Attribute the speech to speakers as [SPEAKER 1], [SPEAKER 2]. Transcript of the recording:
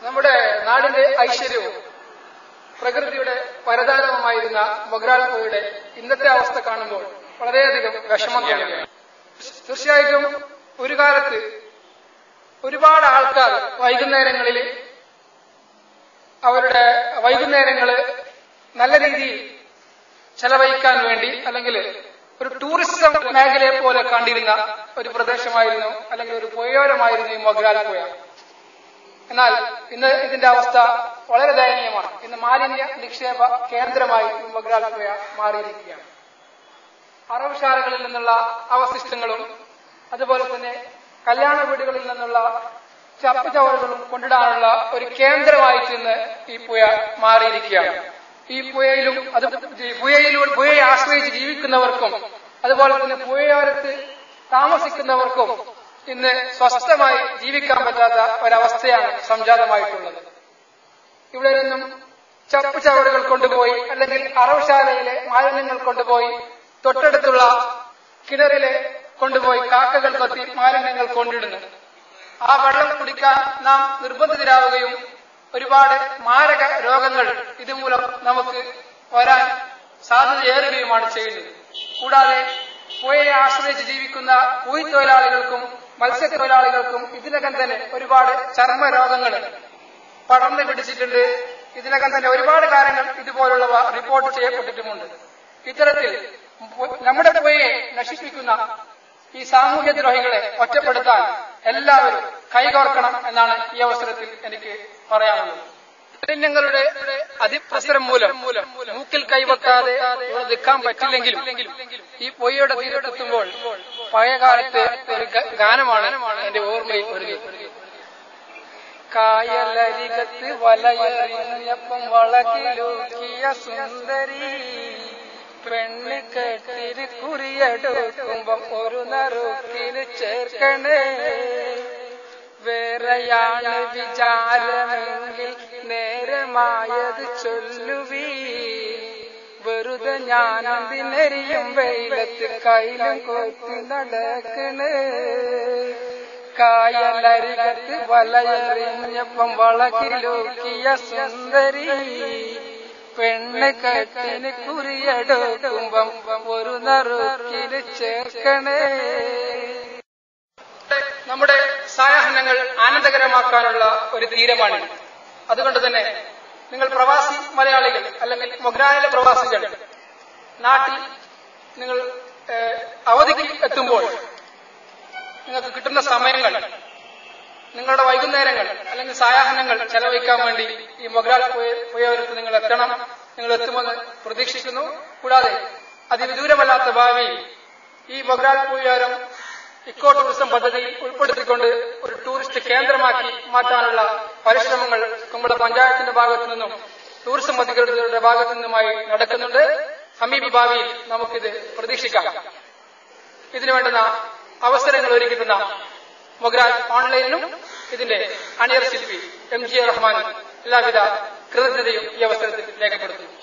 [SPEAKER 1] നമ്മുടെ നാടിന്റെ ഐശ്വര്യവും പ്രകൃതിയുടെ വരദാനവുമായിരുന്ന മൊഗ്രാൽപുഴയുടെ ഇന്നത്തെ അവസ്ഥ കാണുമ്പോൾ വളരെയധികം വിഷമം തോന്നുകയാണ് തീർച്ചയായിട്ടും ഒരു കാലത്ത് ഒരുപാട് ആൾക്കാർ വൈകുന്നേരങ്ങളിൽ അവരുടെ വൈകുന്നേരങ്ങള് നല്ല രീതിയിൽ ചെലവഴിക്കാൻ വേണ്ടി അല്ലെങ്കിൽ ഒരു ടൂറിസം മേഖലയെ പോലെ കണ്ടിരുന്ന ഒരു പ്രദേശമായിരുന്നു അല്ലെങ്കിൽ ഒരു പുഴയോരമായിരുന്നു ഈ മൊഗ്രാൽപുഴ എന്നാൽ ഇന്ന് ഇതിന്റെ അവസ്ഥ വളരെ ദയനീയമാണ് ഇന്ന് മാലിന്യ നിക്ഷേപ കേന്ദ്രമായി ഈ മൊഗ്രാൽപുഴ മാറിയിരിക്കുകയാണ് അറവുശാലകളിൽ നിന്നുള്ള അവശിഷ്ടങ്ങളും അതുപോലെ തന്നെ കല്യാണ വീടുകളിൽ നിന്നുള്ള ചപ്പുചവറുകളും കൊണ്ടിടാനുള്ള ഒരു കേന്ദ്രമായിട്ട് ഇന്ന് ഈ പുഴ മാറിയിരിക്കുകയാണ് ഈ പുഴയിലും അത് ഈ പുഴയിലൂടെ പുഴയെ ആശ്രയിച്ച് ജീവിക്കുന്നവർക്കും അതുപോലെ തന്നെ പുഴയോരത്ത് താമസിക്കുന്നവർക്കും ഇന്ന് സ്വസ്ഥമായി ജീവിക്കാൻ പറ്റാത്ത ഒരവസ്ഥയാണ് സംജാതമായിട്ടുള്ളത് ഇവിടെ നിന്നും ചപ്പുചവറുകൾ കൊണ്ടുപോയി അല്ലെങ്കിൽ അറവുശാലയിലെ മാലിന്യങ്ങൾ കൊണ്ടുപോയി തൊട്ടടുത്തുള്ള കിണറിലെ കൊണ്ടുപോയി കാക്കകൾ കൊത്തി മാലിന്യങ്ങൾ കൊണ്ടിടുന്നു ആ വെള്ളം കുടിക്കാൻ നാം നിർബന്ധിതരാവുകയും ഒരുപാട് മാരക രോഗങ്ങൾ ഇതുമൂലം നമുക്ക് വരാൻ സാധ്യതയേറുകയുമാണ് ചെയ്യുന്നത് കൂടാതെ പുഴയെ ആശ്രയിച്ച് ജീവിക്കുന്ന കൂലി തൊഴിലാളികൾക്കും മത്സ്യത്തൊഴിലാളികൾക്കും ഇതിനകം തന്നെ ഒരുപാട് ചർമ്മ രോഗങ്ങൾ പടർന്നു പിടിച്ചിട്ടുണ്ട് ഇതിനകം തന്നെ ഒരുപാട് കാര്യങ്ങൾ ഇതുപോലുള്ളവ റിപ്പോർട്ട് ചെയ്യപ്പെട്ടിട്ടുമുണ്ട് ഇത്തരത്തിൽ നമ്മുടെ പുഴയെ നശിപ്പിക്കുന്ന ഈ സാമൂഹ്യ ദ്രോഹികളെ ഒറ്റപ്പെടുത്താൻ എല്ലാവരും കൈകോർക്കണം എന്നാണ് ഈ അവസരത്തിൽ എനിക്ക് പറയാനുള്ളത് മാലിന്യങ്ങളുടെ അതിപ്രസരം മൂലം മൂക്കിൽ കൈവെക്കാതെ ഇവിടെ നിൽക്കാൻ പറ്റില്ലെങ്കിലും ഈ പൊയ്യയുടെ തീരത്തെത്തുമ്പോൾ പഴയ കാലത്തെ ഒരു ഗ- ഗാനമാണ് എന്റെ ഓർമ്മയിൽ ഒരുങ്ങി കായലരികത്ത് വലയെറിഞ്ഞപ്പം വളകിലൂക്കിയ സുന്ദരി പെണ്ണ് കെട്ടിന് കുറിയെടുക്കുമ്പം ഒരു നറുക്കിന് ചേർക്കണേ വേറെയാണ് വിചാരമെങ്കിൽ നേരമായത് ചൊല്ലുവീ വെറുതെ ഞാനതിനെറിയും വെയിലത്ത് കയ്യിലും കൊത്തി നടക്കണ് കായലരികത്ത് വലയെറിഞ്ഞപ്പം വളകിലൂക്കിയ സുന്ദരി പെണ്ണ് കെട്ടിന് കുറിയെടുക്കുമ്പം ഒരു നറുക്കിന് ചേർക്കണേ നമ്മുടെ സായാഹ്നങ്ങൾ ആനന്ദകരമാക്കാനുള്ള ഒരു തീരമാണിത് അതുകൊണ്ട് തന്നെ നിങ്ങൾ പ്രവാസി മലയാളികൾ അല്ലെങ്കിൽ മൊഗ്രാനിലെ പ്രവാസികൾ നാട്ടിൽ നിങ്ങൾ ഏഹ്, അവധിക്ക് എത്തുമ്പോൾ നിങ്ങൾക്ക് കിട്ടുന്ന സമയങ്ങൾ നിങ്ങളുടെ വൈകുന്നേരങ്ങൾ അല്ലെങ്കിൽ സായാഹ്നങ്ങൾ ചെലവഴിക്കാൻ വേണ്ടി ഈ മൊഗ്രാൽ പുഴയോരത്ത് നിങ്ങൾ എത്തണം നിങ്ങൾ എത്തുമെന്ന് പ്രതീക്ഷിക്കുന്നു കൂടാതെ അതിവിദൂരമല്ലാത്ത ഭാവിയിൽ ഈ മൊഗ്രാൽ പുഴയോരം ഇക്കോ ടൂറിസം പദ്ധതിയിൽ ഉൾപ്പെടുത്തിക്കൊണ്ട് ഒരു ടൂറിസ്റ്റ് കേന്ദ്രമാക്കി മാറ്റാനുള്ള പരിശ്രമങ്ങൾ നമ്മുടെ പഞ്ചായത്തിന്റെ ഭാഗത്തു നിന്നും ടൂറിസം അധികൃതരുടെ ഭാഗത്തു നിന്നുമായി നടക്കുന്നുണ്ട് സമീപ ഭാവിയിൽ നമുക്കിത് പ്രതീക്ഷിക്കാം ഇതിനു വേണ്ടുന്ന അവസരങ്ങൾ ഒരുക്കിത്തുന്ന മൊഗ്രാൽ ഓൺലൈനിലും ഇതിന്റെ അണിയർ ശില്പി എം ജി റഹ്മാനും എല്ലാവിധ കൃതജ്ഞതയും ഈ അവസരത്തിൽ രേഖപ്പെടുത്തുന്നു